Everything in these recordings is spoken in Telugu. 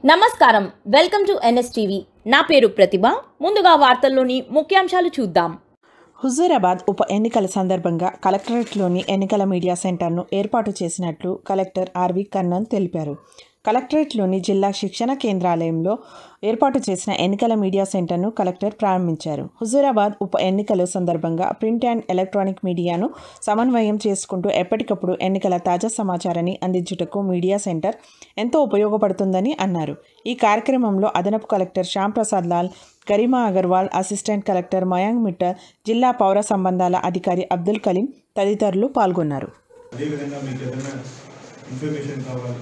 నమస్కారం వెల్కమ్ టు ఎన్ఎస్టీవీ నా పేరు ప్రతిభ ముందుగా వార్తల్లోని ముఖ్యాంశాలు చూద్దాం హుజూరాబాద్ ఉప ఎన్నికల సందర్భంగా కలెక్టరేట్లోని ఎన్నికల మీడియా సెంటర్ను ఏర్పాటు చేసినట్లు కలెక్టర్ ఆర్వి కర్ణన్ తెలిపారు కలెక్టరేట్లోని జిల్లా శిక్షణ కేంద్రాలయంలో ఏర్పాటు చేసిన ఎన్నికల మీడియా సెంటర్ను కలెక్టర్ ప్రారంభించారు హుజూరాబాద్ ఉప ఎన్నికల సందర్భంగా ప్రింట్ అండ్ ఎలక్ట్రానిక్ మీడియాను సమన్వయం చేసుకుంటూ ఎప్పటికప్పుడు ఎన్నికల తాజా సమాచారాన్ని అందించుటకు మీడియా సెంటర్ ఎంతో ఉపయోగపడుతుందని అన్నారు ఈ కార్యక్రమంలో అదనపు collector Shyam Prasad Lal Garima Agarwal assistant collector Mayank Mittal జిల్లా పౌర సంబంధాల అధికారి అబ్దుల్ కలీం తదితరులు పాల్గొన్నారు అదేవిధంగా మీకు ఏదైనా ఇన్ఫర్మేషన్ కావాలి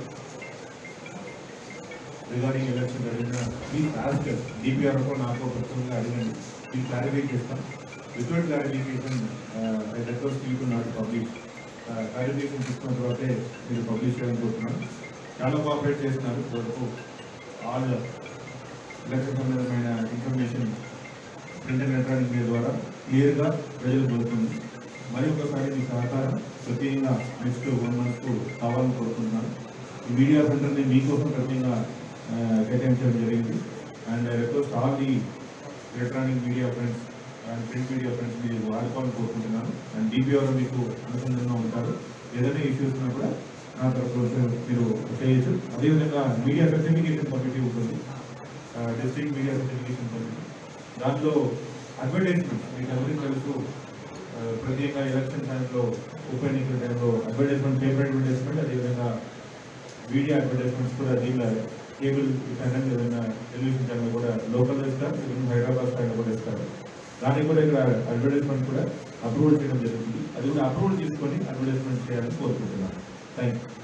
రిగార్డింగ్ ఎలక్షన్ జరిగిన ప్లీజ్ ఆస్క్ డిపిఆర్ కూడా నాకు ప్రస్తుతంగా అడగండి మీకు క్లారిఫై చేస్తాం without clarification I request you to not publish clarification తీసుకున్న తర్వాతే మీరు పబ్లిష్ చేయడం కోరుతున్నాను చాలా కోఆపరేట్ చేస్తున్నారు వరకు ఆల్ ఎలక్షన్ సంబంధమైన information print and electronic media ద్వారా క్లియర్గా ప్రజలకు దొరుకుతుంది మరి ఒకసారి మీ సహకారం ప్రత్యేకంగా నెక్స్ట్ వన్ మంత్కు కావాలని కోరుకుంటున్నాను ఈ మీడియా సెంటర్ని మీకోసం ప్రత్యేకంగా ఆ, కేటాయించడం జరిగింది and request all the electronic media friends and print media friends మీరు వాడుకోవాలని కోరుకుంటున్నాను అండ్ డిపిఆర్ మీకు అనుసంధానంగా ఉంటారు ఏదైనా ఇష్యూస్ ఉన్నా కూడా నా తరఫు నుంచి మీరు చేయొచ్చు అదేవిధంగా మీడియా సర్టిఫికేషన్ కమిటీ ఉంటుంది డిస్ట్రిక్ట్ మీడియా సర్టిఫికేషన్ కమిటీ దాంట్లో అడ్వర్టైజ్మెంట్ మీకు ఎవరికి తెలుసు ఆ, ప్రత్యేకంగా ఎలక్షన్ టైంలో ఉప ఎన్నికల టైంలో అడ్వర్టైజ్మెంట్ పేపర్ అడ్వర్టైజ్మెంట్ అదేవిధంగా మీడియా అడ్వర్టైజ్మెంట్స్ కూడా దీనిలో కేబుల్ ఛానల్ ఏదైనా టెలివిజన్ ఛానల్ కూడా లోకల్ ఇస్తారు ఈవెన్ హైదరాబాద్ స్థాయిలో కూడా ఇస్తారు దానికి కూడా ఇక్కడ అడ్వర్టైజ్మెంట్ కూడా అప్రూవల్ చేయడం జరుగుతుంది అది కూడా అప్రూవల్ తీసుకొని అడ్వర్టైజ్మెంట్ చేయాలని కోరుకుంటున్నాను థ్యాంక్ యూ